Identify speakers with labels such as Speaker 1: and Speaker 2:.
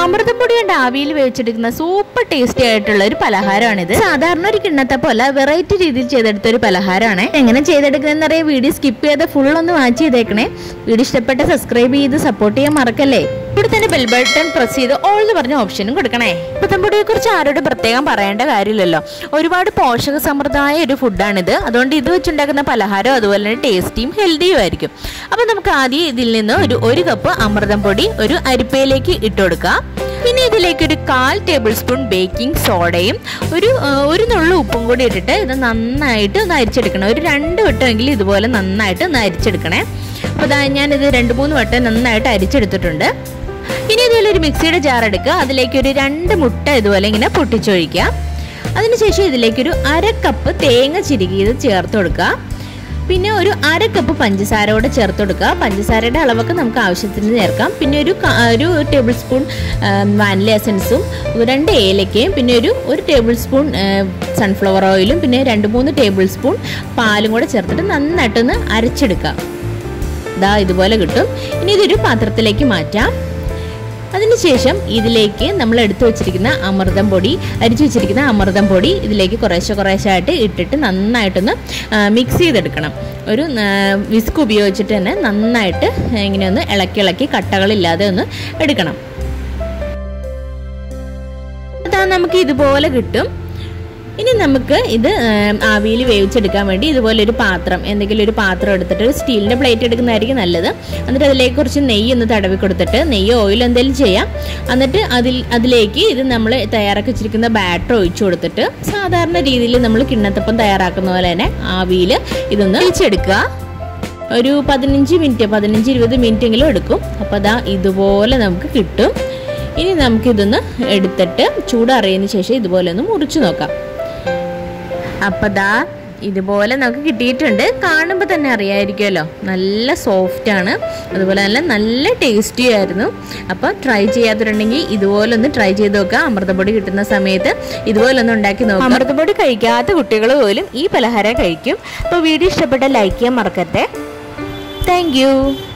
Speaker 1: അമൃതപ്പൊടി കൊണ്ട് ആവിയിൽ വേവിച്ചെടുക്കുന്ന super tasty ആയിട്ടുള്ള ഒരു പലഹാരമാണിത് സാധാരണ ഒരു കിണ്ണത്തെ പോലെ വെറൈറ്റി രീതിയിൽ ചെയ്തെടുത്ത ഒരു പലഹാരമാണ് എങ്ങനെ ചെയ്തെടുക്കുന്നതെന്ന് അറിയാം വീഡിയോ സ്കിപ്പ് ചെയ്ത് ഫുൾ ഒന്ന് വാച്ച് ചെയ്തേക്കണേ വീഡിയോ ഇഷ്ടപ്പെട്ട സബ്സ്ക്രൈബ് ചെയ്ത് സപ്പോർട്ട് ചെയ്യാൻ മറക്കല്ലേ ഇവിടെ തന്നെ ബെൽ ബട്ടൺ പ്രസ് ചെയ്ത് ഓൾ എന്ന് പറഞ്ഞ ഓപ്ഷനും കൊടുക്കണേ അമൃതപ്പൊടിയെ കുറിച്ച് ആരോടും പ്രത്യേകം പറയേണ്ട കാര്യമില്ലല്ലോ ഒരുപാട് പോഷക സമൃദ്ധമായ ഒരു ഫുഡാണിത് അതുകൊണ്ട് ഇത് വെച്ചുണ്ടാക്കുന്ന പലഹാരം അതുപോലെ തന്നെ ടേസ്റ്റിയും ഹെൽത്തിയും ആയിരിക്കും അപ്പോൾ നമുക്ക് ആദ്യം ഇതിൽ നിന്ന് ഒരു ഒരു കപ്പ് അമൃതം പൊടി ഒരു അരിപ്പയിലേക്ക് ഇട്ട് കൊടുക്കാം പിന്നെ ഇതിലേക്ക് ഒരു കാൽ ടേബിൾ സ്പൂൺ ബേക്കിംഗ് സോഡയും ഒരു ആ, ഒരു നുള്ളു ഉപ്പും കൂടി ഇട്ടിട്ട് ഇത് നന്നായിട്ട് ഒന്ന് അരിച്ചെടുക്കണം ഒരു രണ്ട് വട്ടമെങ്കിലും ഇതുപോലെ നന്നായിട്ട് ഒന്ന് അരിച്ചെടുക്കണേ അപ്പോൾ ഇതാ ഞാനിത് രണ്ട് മൂന്ന് വട്ടം നന്നായിട്ട് അരിച്ചെടുത്തിട്ടുണ്ട് ഇനി ഇതുപോലെ ഒരു മിക്സിയുടെ ജാർ എടുക്കുക അതിലേക്ക് ഒരു രണ്ട് മുട്ട ഇതുപോലെ ഇങ്ങനെ പൊട്ടിച്ചൊഴിക്കുക അതിനുശേഷം ഇതിലേക്കൊരു അര കപ്പ് തേങ്ങ ചിരുകിയത് ചേർത്ത് കൊടുക്കുക പിന്നെ ഒരു അര കപ്പ് പഞ്ചസാര കൂടെ ചേർത്ത് കൊടുക്കുക പഞ്ചസാരയുടെ അളവൊക്കെ നമുക്ക് ആവശ്യത്തിന് ചേർക്കാം പിന്നെ ഒരു ക- ഒരു ടേബിൾ സ്പൂൺ വാനില എസൻസും രണ്ട് ഏലക്കയും പിന്നെ ഒരു ഒരു ടേബിൾ സ്പൂൺ സൺഫ്ലവർ ഓയിലും പിന്നെ രണ്ട് മൂന്ന് ടേബിൾ സ്പൂൺ പാലും കൂടെ ചേർത്തിട്ട് നന്നായിട്ടൊന്ന് അരച്ചെടുക്കാം ദാ ഇതുപോലെ കിട്ടും ഇനി ഇതൊരു പാത്രത്തിലേക്ക് മാറ്റാം അതിനുശേഷം ഇതിലേക്ക് നമ്മൾ എടുത്തു വെച്ചിരിക്കുന്ന അമൃതം പൊടി അരിച്ചു വെച്ചിരിക്കുന്ന അമൃതം പൊടി ഇതിലേക്ക് കുറേശ്ശെ കുറേശ്ശെ ആയിട്ട് ഇട്ടിട്ട് നന്നായിട്ടൊന്ന് മിക്സ് ചെയ്തെടുക്കണം ഒരു വിസ്ക് ഉപയോഗിച്ചിട്ട് തന്നെ നന്നായിട്ട് ഇങ്ങനെ ഒന്ന് ഇളക്കി ഇളക്കി കട്ടകളില്ലാതെ ഒന്ന് എടുക്കണം അതാ നമുക്ക് ഇതുപോലെ കിട്ടും ഇനി നമുക്ക് ഇത് ആവിയിൽ വേവിച്ചെടുക്കാൻ വേണ്ടി ഇതുപോലെ ഒരു പാത്രം എന്തെങ്കിലും ഒരു പാത്രം എടുത്തിട്ട് ഒരു സ്റ്റീലിൻ്റെ പ്ലേറ്റ് എടുക്കുന്നതായിരിക്കും നല്ലത് എന്നിട്ട് അതിലേക്ക് കുറച്ച് നെയ്യ് ഒന്ന് തടവി കൊടുത്തിട്ട് നെയ്യോ ഓയിൽ എന്തെങ്കിലും ചെയ്യാം എന്നിട്ട് അതിൽ അതിലേക്ക് ഇത് നമ്മൾ തയ്യാറാക്കി വെച്ചിരിക്കുന്ന ബാറ്റർ ഒഴിച്ചു കൊടുത്തിട്ട് സാധാരണ രീതിയിൽ നമ്മൾ കിണ്ണത്തപ്പം തയ്യാറാക്കുന്ന പോലെ തന്നെ ആവിയിൽ ഇതൊന്ന് വേവിച്ചെടുക്കുക ഒരു പതിനഞ്ച് മിനിറ്റ് പതിനഞ്ച് ഇരുപത് മിനിറ്റ് എങ്കിലും എടുക്കും അപ്പോൾ അതാ ഇതുപോലെ നമുക്ക് കിട്ടും ഇനി നമുക്കിതൊന്ന് എടുത്തിട്ട് ചൂടറിയതിന് ശേഷം ഇതുപോലെ ഒന്ന് മുറിച്ചു നോക്കാം അപ്പോൾ ദാ ഇതുപോലെ നമുക്ക് കിട്ടിയിട്ടുണ്ട് കാണുമ്പോൾ തന്നെ അറിയാമായിരിക്കുമല്ലോ നല്ല സോഫ്റ്റ് ആണ് അതുപോലെ തന്നെ നല്ല ടേസ്റ്റി ആയിരുന്നു അപ്പോൾ ട്രൈ ചെയ്യാത്തവരുണ്ടെങ്കിൽ ഇതുപോലെ ഒന്ന് ട്രൈ ചെയ്ത് നോക്കുക അമൃതപ്പൊടി കിട്ടുന്ന സമയത്ത് ഇതുപോലെ ഒന്ന് ഉണ്ടാക്കി നോക്കുക അമൃതപ്പൊടി കഴിക്കാത്ത കുട്ടികൾ പോലും ഈ പലഹാരം കഴിക്കും അപ്പോൾ വീഡിയോ ഇഷ്ടപ്പെട്ട ലൈക്ക് ചെയ്യാൻ മറക്കരുത് താങ്ക്